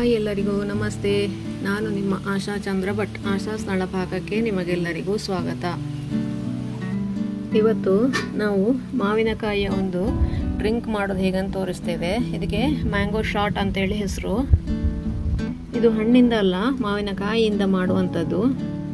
hi ಎಲ್ಲರಿಗೂ ನಮಸ್ತೆ ನಾನು ನಿಮ್ಮ ಆಶಾ ಚಂದ್ರ ಭಟ್ ಆಶಾ ಸ್ಥಳ ಪಾಕಕ್ಕೆ ನಿಮಗೆಲ್ಲರಿಗೂ ಸ್ವಾಗತ ಇವತ್ತು ನಾವು ಮಾವಿನಕಾಯಿಯ ಒಂದು ಡ್ರಿಂಕ್ ಮಾಡೋದು ಹೇಗಂತ ತೋರಿಸ್ತೇವೆ ಇದಕ್ಕೆ ಮ್ಯಾಂಗೋ ಶಾಟ್ ಅಂತೇಳಿ ಹೆಸರು ಇದು ಹಣ್ಣಿಂದ ಅಲ್ಲ ಮಾವಿನಕಾಯಿಯಿಂದ ಮಾಡುವಂಥದ್ದು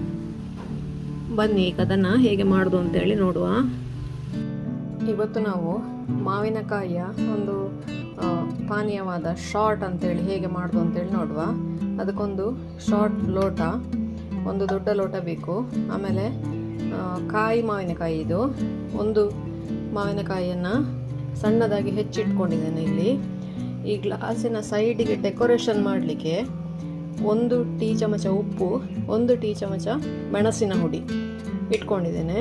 ಬನ್ನಿ ಈಗ ಅದನ್ನು ಹೇಗೆ ಮಾಡೋದು ಅಂತೇಳಿ ನೋಡುವ ಇವತ್ತು ನಾವು ಮಾವಿನಕಾಯಿಯ ಒಂದು ಆ, ಪಾನೀಯವಾದ ಶಾರ್ಟ್ ಅಂತೇಳಿ ಹೇಗೆ ಮಾಡೋದು ಅಂತೇಳಿ ನೋಡುವ ಅದಕ್ಕೊಂದು ಶಾರ್ಟ್ ಲೋಟ ಒಂದು ದೊಡ್ಡ ಲೋಟ ಬೇಕು ಆಮೇಲೆ ಆ, ಕಾಯಿ ಮಾವಿನಕಾಯಿ ಇದು ಒಂದು ಮಾವಿನಕಾಯಿಯನ್ನು ಸಣ್ಣದಾಗಿ ಹೆಚ್ಚಿಟ್ಕೊಂಡಿದ್ದೇನೆ ಇಲ್ಲಿ ಈ ಗ್ಲಾಸಿನ ಸೈಡಿಗೆ ಡೆಕೋರೇಷನ್ ಮಾಡಲಿಕ್ಕೆ ಒಂದು ಟೀ ಚಮಚ ಉಪ್ಪು ಒಂದು ಟೀ ಚಮಚ ಮೆಣಸಿನ ಹುಡಿ ಇಟ್ಕೊಂಡಿದ್ದೇನೆ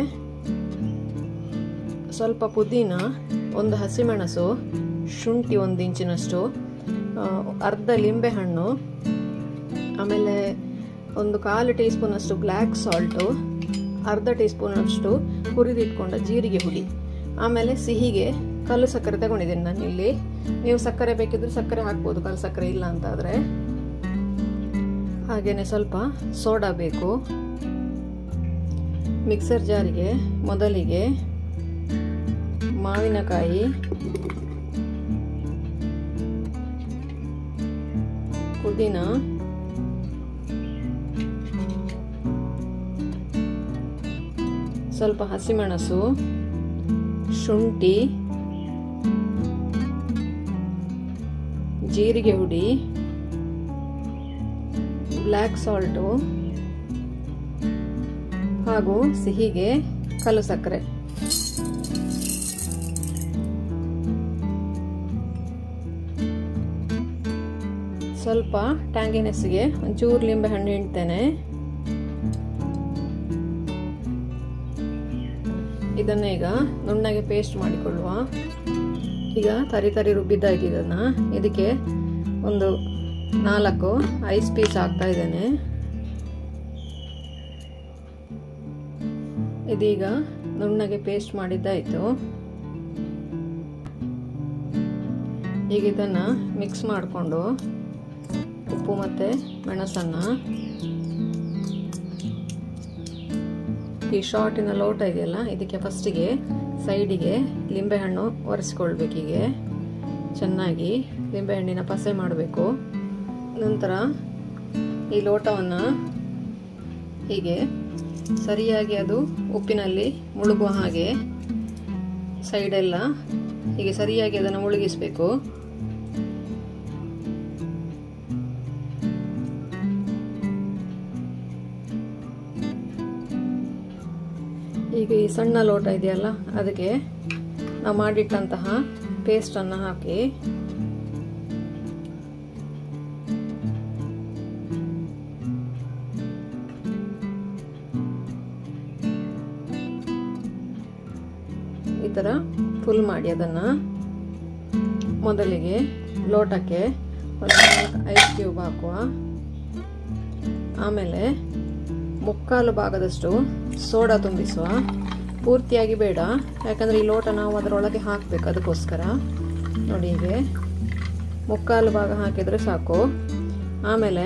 ಸ್ವಲ್ಪ ಪುದೀನ ಒಂದು ಹಸಿಮೆಣಸು ಶುಂಠಿ ಒಂದು ಇಂಚಿನಷ್ಟು ಆ, ಅರ್ಧ ಲಿಂಬೆಹಣ್ಣು ಆಮೇಲೆ ಒಂದು ಕಾಲು ಟೀ ಸ್ಪೂನಷ್ಟು ಬ್ಲ್ಯಾಕ್ ಸಾಲ್ಟು ಅರ್ಧ ಟೀ ಸ್ಪೂನಷ್ಟು ಹುರಿದಿಟ್ಕೊಂಡ ಜೀರಿಗೆ ಹುಡಿ ಆಮೇಲೆ ಸಿಹಿಗೆ ಕಲ್ಲು ಸಕ್ಕರೆ ತಗೊಂಡಿದ್ದೇನೆ ನಾನು ಇಲ್ಲಿ ನೀವು ಸಕ್ಕರೆ ಬೇಕಿದ್ರೆ ಸಕ್ಕರೆ ಹಾಕ್ಬೋದು ಕಲ್ಲು ಸಕ್ಕರೆ ಇಲ್ಲ ಅಂತಾದರೆ ಹಾಗೆಯೇ ಸ್ವಲ್ಪ ಸೋಡಾ ಬೇಕು ಮಿಕ್ಸರ್ ಜಾರಿಗೆ ಮೊದಲಿಗೆ ಮಾವಿನಕಾಯಿ ಪುದೀನ ಸ್ವಲ್ಪ ಹಸಿಮೆಣಸು ಶುಂಠಿ ಜೀರಿಗೆ ಹುಡಿ ಬ್ಲ್ಯಾಕ್ ಸಾಲ್ಟು ಹಾಗೂ ಸಿಹಿಗೆ ಕಲ್ಲು ಸಕ್ಕರೆ ಸ್ವಲ್ಪ ಟ್ಯಾಂಗಿನೆಸ್ಸಿಗೆ ಒಂಚೂರು ಲಿಂಬೆ ಹಣ್ಣು ಹಿಂಡ್ತೇನೆ ಇದನ್ನ ಈಗ ನುಣ್ಣಗೆ ಪೇಸ್ಟ್ ಮಾಡಿಕೊಳ್ಳುವ ಈಗ ತರಿ ತರಿ ರುಬ್ಬಿದ್ದಾಯ್ತು ಇದನ್ನ ಇದಕ್ಕೆ ಒಂದು ನಾಲ್ಕು ಐಸ್ ಪೀಸ್ ಹಾಕ್ತಾ ಇದ್ದೇನೆ ಇದೀಗ ನುಣ್ಣಗೆ ಪೇಸ್ಟ್ ಮಾಡಿದ್ದಾಯ್ತು ಈಗ ಇದನ್ನು ಮಿಕ್ಸ್ ಮಾಡಿಕೊಂಡು ಉಪ್ಪು ಮತ್ತು ಮೆಣಸನ್ನು ಈ ಶಾರ್ಟಿನ ಲೋಟ ಇದೆಯಲ್ಲ ಇದಕ್ಕೆ ಫಸ್ಟಿಗೆ ಸೈಡಿಗೆ ಲಿಂಬೆಹಣ್ಣು ಒರೆಸ್ಕೊಳ್ಬೇಕೀಗೆ ಚೆನ್ನಾಗಿ ಲಿಂಬೆಹಣ್ಣಿನ ಪಸೆ ಮಾಡಬೇಕು ನಂತರ ಈ ಲೋಟವನ್ನು ಹೀಗೆ ಸರಿಯಾಗಿ ಅದು ಉಪ್ಪಿನಲ್ಲಿ ಮುಳುಗುವ ಹಾಗೆ ಸೈಡೆಲ್ಲ ಹೀಗೆ ಸರಿಯಾಗಿ ಅದನ್ನು ಮುಳುಗಿಸಬೇಕು ಈಗ ಈ ಸಣ್ಣ ಲೋಟ ಇದೆಯಲ್ಲ ಅದಕ್ಕೆ ನಾವು ಮಾಡಿಟ್ಟಂತಹ ಪೇಸ್ಟನ್ನು ಹಾಕಿ ಈ ಥರ ಫುಲ್ ಮಾಡಿ ಅದನ್ನು ಮೊದಲಿಗೆ ಲೋಟಕ್ಕೆ ಒಂದು ಐಸ್ ಕ್ಯೂಬ್ ಹಾಕುವ ಆಮೇಲೆ ಮುಕ್ಕಾಲು ಭಾಗದಷ್ಟು ಸೋಡಾ ತುಂಬಿಸುವ ಪೂರ್ತಿಯಾಗಿ ಬೇಡ ಯಾಕಂದರೆ ಈ ಲೋಟ ನಾವು ಅದರೊಳಗೆ ಹಾಕಬೇಕು ಅದಕ್ಕೋಸ್ಕರ ನೋಡಿ ಹೀಗೆ ಮುಕ್ಕಾಲು ಭಾಗ ಹಾಕಿದರೆ ಸಾಕು ಆಮೇಲೆ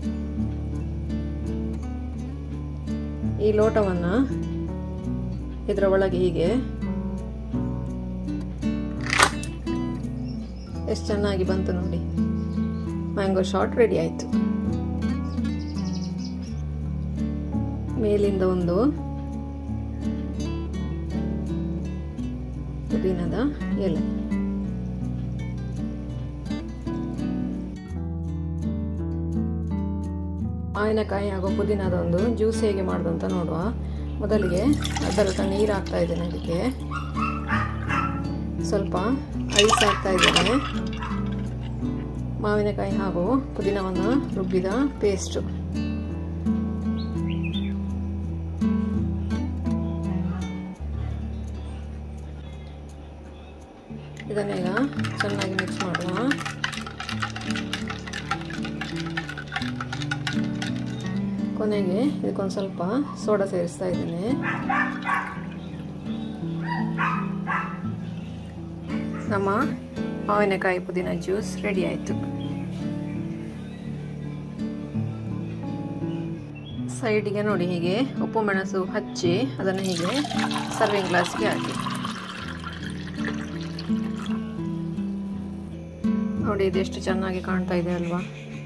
ಈ ಲೋಟವನ್ನು ಇದರ ಒಳಗೆ ಹೀಗೆ ಎಷ್ಟು ಚೆನ್ನಾಗಿ ಬಂತು ನೋಡಿ ಮ್ಯಾಂಗೋ ಶಾಟ್ ರೆಡಿ ಆಯಿತು ಮೇಲಿಂದ ಒಂದು ಪುದೀನದ ಎಲೆ ಮಾವಿನಕಾಯಿ ಹಾಗೂ ಪುದೀನದ ಒಂದು ಜ್ಯೂಸ್ ಹೇಗೆ ಮಾಡೋದು ಅಂತ ನೋಡುವ ಮೊದಲಿಗೆ ಅದರ ನೀರು ಹಾಕ್ತಾ ಇದ್ದೇನೆ ಅದಕ್ಕೆ ಸ್ವಲ್ಪ ಐಸ್ ಹಾಕ್ತಾ ಇದ್ದೇನೆ ಮಾವಿನಕಾಯಿ ಹಾಗೂ ಪುದೀನವನ್ನು ರುಬ್ಬಿದ ಪೇಸ್ಟು ಇದನ್ನೀಗ ಚೆನ್ನಾಗಿ ಮಿಕ್ಸ್ ಮಾಡುವ ಕೊನೆಗೆ ಇದಕ್ಕೊಂದು ಸ್ವಲ್ಪ ಸೋಡಾ ಸೇರಿಸ್ತಾ ಇದ್ದೇನೆ ನಮ್ಮ ಮಾವಿನಕಾಯಿ ಪುದೀನ ಜ್ಯೂಸ್ ರೆಡಿ ಆಯಿತು ಸೈಡಿಗೆ ನೋಡಿ ಹೀಗೆ ಉಪ್ಪು ಮೆಣಸು ಹಚ್ಚಿ ಅದನ್ನು ಹೀಗೆ ಸರ್ವಿಂಗ್ ಗ್ಲಾಸ್ಗೆ ಹಾಕಿ ನೋಡಿ ಇದೆಷ್ಟು ಚೆನ್ನಾಗಿ ಕಾಣ್ತಾ ಇದೆ ಅಲ್ವಾ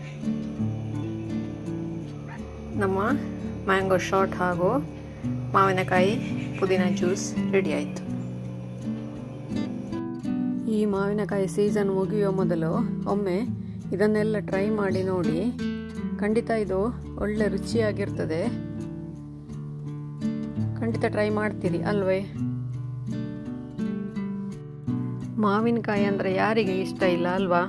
ನಮ್ಮ ಮ್ಯಾಂಗೋ ಶಾಟ್ ಹಾಗೂ ಮಾವಿನಕಾಯಿ ಪುದೀನ ಜ್ಯೂಸ್ ರೆಡಿ ಆಯಿತು ಈ ಮಾವಿನಕಾಯಿ ಸೀಸನ್ ಮುಗಿಯುವ ಮೊದಲು ಒಮ್ಮೆ ಇದನ್ನೆಲ್ಲ ಟ್ರೈ ಮಾಡಿ ನೋಡಿ ಖಂಡಿತ ಇದು ಒಳ್ಳೆ ರುಚಿಯಾಗಿರ್ತದೆ ಖಂಡಿತ ಟ್ರೈ ಮಾಡ್ತೀರಿ ಅಲ್ವೇ ಮಾವಿನಕಾಯಿ ಅಂದರೆ ಯಾರಿಗೆ ಇಷ್ಟ ಇಲ್ಲ ಅಲ್ವಾ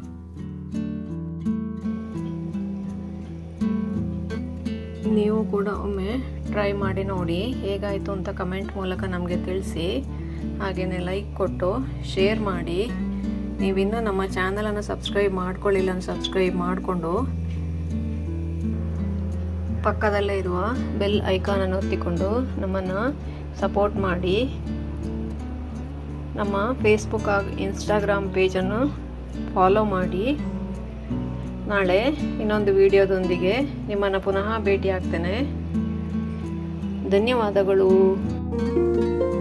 ನೀವು ಕೂಡ ಒಮ್ಮೆ ಟ್ರೈ ಮಾಡಿ ನೋಡಿ ಹೇಗಾಯಿತು ಅಂತ ಕಮೆಂಟ್ ಮೂಲಕ ನಮಗೆ ತಿಳಿಸಿ ಹಾಗೆಯೇ ಲೈಕ್ ಕೊಟ್ಟು ಶೇರ್ ಮಾಡಿ ನೀವಿನ್ನೂ ನಮ್ಮ ಚಾನಲನ್ನು ಸಬ್ಸ್ಕ್ರೈಬ್ ಮಾಡ್ಕೊಳ್ಳಿಲ್ಲ ಸಬ್ಸ್ಕ್ರೈಬ್ ಮಾಡಿಕೊಂಡು ಪಕ್ಕದಲ್ಲೇ ಇರುವ ಬೆಲ್ ಐಕಾನನ್ನು ಒತ್ತಿಕೊಂಡು ನಮ್ಮನ್ನು ಸಪೋರ್ಟ್ ಮಾಡಿ ನಮ್ಮ ಫೇಸ್ಬುಕ್ ಹಾಗೂ ಇನ್ಸ್ಟಾಗ್ರಾಮ್ ಪೇಜನ್ನು ಫಾಲೋ ಮಾಡಿ ನಾಳೆ ಇನ್ನೊಂದು ವಿಡಿಯೋದೊಂದಿಗೆ ನಿಮ್ಮನ್ನು ಪುನಃ ಭೇಟಿ ಆಗ್ತೇನೆ ಧನ್ಯವಾದಗಳು